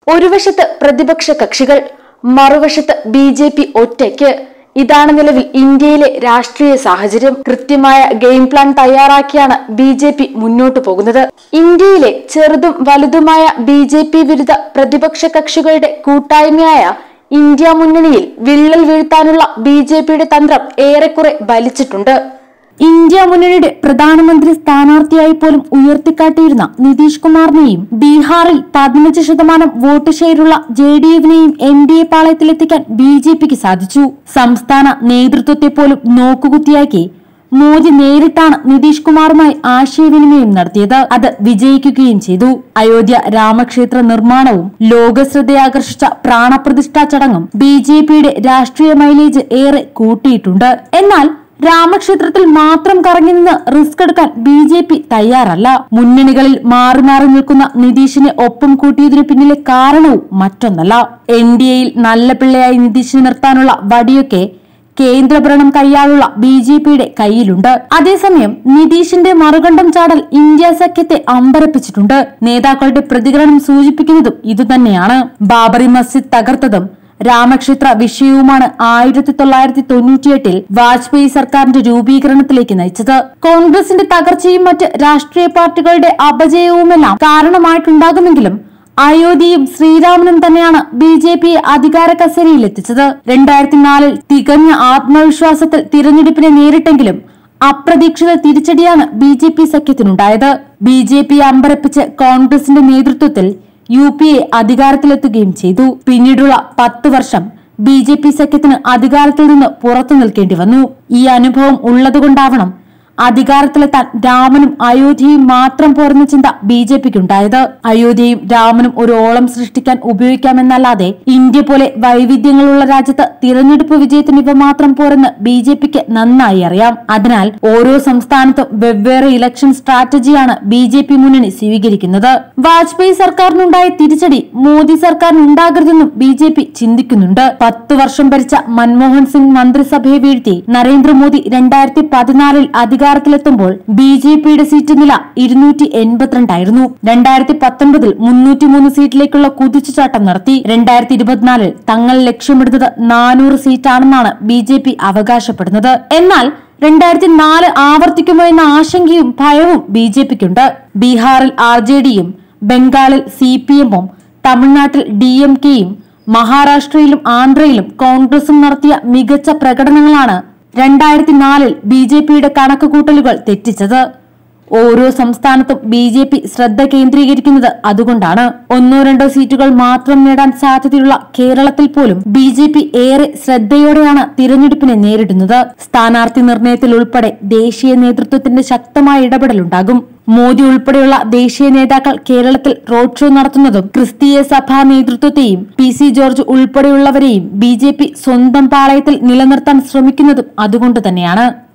ഒരു വശത്ത് പ്രതിപക്ഷ കക്ഷികൾ മറുവശത്ത് ബി ജെ പി ഒറ്റയ്ക്ക് ഇതാണ് നിലവിൽ ഇന്ത്യയിലെ രാഷ്ട്രീയ സാഹചര്യം കൃത്യമായ ഗെയിം പ്ലാൻ തയ്യാറാക്കിയാണ് ബി ജെ പി മുന്നോട്ടു പോകുന്നത് ഇന്ത്യയിലെ ചെറുതും വലുതുമായ ബി ജെ പി വിരുദ്ധ പ്രതിപക്ഷ കക്ഷികളുടെ കൂട്ടായ്മയായ ഇന്ത്യ മുന്നണിയിൽ വിള്ളൽ വീഴ്ത്താനുള്ള ബി ജെ പിയുടെ തന്ത്രം ഏറെക്കുറെ ബലിച്ചിട്ടുണ്ട് ഇന്ത്യ മുന്നണിയുടെ പ്രധാനമന്ത്രി സ്ഥാനാർത്ഥിയായി പോലും ഉയർത്തിക്കാട്ടിയിരുന്ന നിതീഷ് കുമാറിനെയും ബീഹാറിൽ പതിനഞ്ച് ശതമാനം വോട്ട് ഷെയറുള്ള ജെ ഡി യുവിനെയും എൻ ഡി എ പാളയത്തിലെത്തിക്കാൻ ബി ജെ പിക്ക് സാധിച്ചു സംസ്ഥാന നേതൃത്വത്തെ പോലും നോക്കുകുത്തിയാക്കി മോദി നേരിട്ടാണ് നിതീഷ് കുമാറുമായി ആശയവിനിമയം നടത്തിയത് അത് വിജയിക്കുകയും ചെയ്തു അയോധ്യ രാമക്ഷേത്ര നിർമ്മാണവും ലോകശ്രദ്ധയാകർഷിച്ച പ്രാണപ്രതിഷ്ഠാ ചടങ്ങും ബി ജെ പിയുടെ രാഷ്ട്രീയ മൈലേജ് ഏറെ കൂട്ടിയിട്ടുണ്ട് എന്നാൽ രാമക്ഷേത്രത്തിൽ മാത്രം കറങ്ങി നിന്ന് റിസ്ക് എടുക്കാൻ ബി ജെ പി തയ്യാറല്ല മുന്നണികളിൽ മാറി മാറി നിൽക്കുന്ന നിതീഷിനെ ഒപ്പം കൂട്ടിയതിനു പിന്നിലെ കാരണവും മറ്റൊന്നല്ല എൻ ഡി എയിൽ നല്ല പിള്ളയായി നിതീഷിനെ നിർത്താനുള്ള വടിയൊക്കെ കേന്ദ്രഭരണം കൈയാളുള്ള ബി ജെ പിയുടെ കയ്യിലുണ്ട് അതേസമയം നിതീഷിന്റെ മറുകണ്ഠം ചാടൽ ഇന്ത്യ സഖ്യത്തെ അമ്പരപ്പിച്ചിട്ടുണ്ട് നേതാക്കളുടെ പ്രതികരണം സൂചിപ്പിക്കുന്നതും ഇതുതന്നെയാണ് ബാബറി മസ്ജിദ് തകർത്തതും രാമക്ഷേത്ര വിഷയവുമാണ് ആയിരത്തി തൊള്ളായിരത്തി തൊണ്ണൂറ്റിയെട്ടിൽ വാജ്പേയി സർക്കാരിന്റെ രൂപീകരണത്തിലേക്ക് നയിച്ചത് കോൺഗ്രസിന്റെ തകർച്ചയും മറ്റ് രാഷ്ട്രീയ പാർട്ടികളുടെ അപജയവുമെല്ലാം കാരണമായിട്ടുണ്ടാകുമെങ്കിലും അയോധ്യയും ശ്രീരാമനും തന്നെയാണ് ബി ജെ പിയെ അധികാര കസേരയിൽ എത്തിച്ചത് രണ്ടായിരത്തി നാലിൽ തികഞ്ഞ ആത്മവിശ്വാസത്തിൽ തിരഞ്ഞെടുപ്പിനെ നേരിട്ടെങ്കിലും അപ്രതീക്ഷിത തിരിച്ചടിയാണ് ബി ജെ പി സഖ്യത്തിനുണ്ടായത് ബി ജെ പി അമ്പരപ്പിച്ച് കോൺഗ്രസിന്റെ നേതൃത്വത്തിൽ യു പി എ അധികാരത്തിലെത്തുകയും ചെയ്തു പിന്നീടുള്ള പത്ത് വർഷം ബി ജെ പി സഖ്യത്തിന് അധികാരത്തിൽ നിന്ന് പുറത്തു നിൽക്കേണ്ടി വന്നു ഈ അനുഭവം ഉള്ളതുകൊണ്ടാവണം അധികാരത്തിലെത്താൻ രാമനും അയോധ്യയും മാത്രം പോരെന്ന ചിന്ത ബി ജെ പിക്ക് ഉണ്ടായത് അയോധ്യയും രാമനും ഒരു ഓളം സൃഷ്ടിക്കാൻ ഉപയോഗിക്കാമെന്നല്ലാതെ ഇന്ത്യ പോലെ വൈവിധ്യങ്ങളുള്ള രാജ്യത്ത് തിരഞ്ഞെടുപ്പ് വിജയത്തിന് ഇവ മാത്രം പോരെന്ന് ബി ജെ പിക്ക് നന്നായി അറിയാം അതിനാൽ ഓരോ സംസ്ഥാനത്തും വെവ്വേറെ ഇലക്ഷൻ സ്ട്രാറ്റജിയാണ് ബി ജെ പി മുന്നണി സ്വീകരിക്കുന്നത് വാജ്പേയി സർക്കാരിനുണ്ടായ തിരിച്ചടി മോദി സർക്കാരിനുണ്ടാകരുതെന്നും ബി ജെ പി ചിന്തിക്കുന്നുണ്ട് പത്തു വർഷം ഭരിച്ച മൻമോഹൻ സിംഗ് മന്ത്രിസഭയെ വീഴ്ത്തി നരേന്ദ്രമോദി രണ്ടായിരത്തി പതിനാലിൽ അധികാരത്തിലെത്തുമ്പോൾ ബി ജെ പിയുടെ സീറ്റ് നില ഇരുന്നൂറ്റി എൺപത്തിരണ്ടായിരുന്നു രണ്ടായിരത്തി പത്തൊൻപതിൽ മുന്നൂറ്റിമൂന്ന് സീറ്റിലേക്കുള്ള കുതിച്ചുചാട്ടം നടത്തി രണ്ടായിരത്തി ഇരുപത്തിനാലിൽ തങ്ങൾ ലക്ഷ്യമിടുന്നത് നാനൂറ് സീറ്റാണെന്നാണ് ബി ജെ പി അവകാശപ്പെടുന്നത് എന്നാൽ രണ്ടായിരത്തി നാല് ആവർത്തിക്കുമോ എന്ന ആശങ്കയും ഭയവും ബി ജെ പിക്കുണ്ട് ബീഹാറിൽ ആർ ജെ ഡിയും ബംഗാളിൽ സി പി എമ്മും തമിഴ്നാട്ടിൽ ഡി എം കെയും മഹാരാഷ്ട്രയിലും ആന്ധ്രയിലും കോൺഗ്രസും നടത്തിയ മികച്ച പ്രകടനങ്ങളാണ് രണ്ടായിരത്തി നാലിൽ ബി ജെ പിയുടെ കണക്കുകൂട്ടലുകൾ തെറ്റിച്ചത് ഓരോ സംസ്ഥാനത്തും ബി ജെ പി ശ്രദ്ധ കേന്ദ്രീകരിക്കുന്നത് അതുകൊണ്ടാണ് ഒന്നോ രണ്ടോ സീറ്റുകൾ മാത്രം നേടാൻ സാധ്യതയുള്ള കേരളത്തിൽ പോലും ബി ജെ പി ഏറെ ശ്രദ്ധയോടെയാണ് തിരഞ്ഞെടുപ്പിനെ നേരിടുന്നത് സ്ഥാനാർത്ഥി നിർണയത്തിൽ ഉൾപ്പെടെ ദേശീയ നേതൃത്വത്തിന്റെ ശക്തമായ ഇടപെടലുണ്ടാകും മോദി ഉൾപ്പെടെയുള്ള ദേശീയ നേതാക്കൾ കേരളത്തിൽ റോഡ് ഷോ നടത്തുന്നതും ക്രിസ്തീയ സഭാ നേതൃത്വത്തെയും പി സി ജോർജ് ഉൾപ്പെടെയുള്ളവരെയും ബി ജെ പി സ്വന്തം പാളയത്തിൽ നിലനിർത്താൻ ശ്രമിക്കുന്നതും അതുകൊണ്ട് തന്നെയാണ്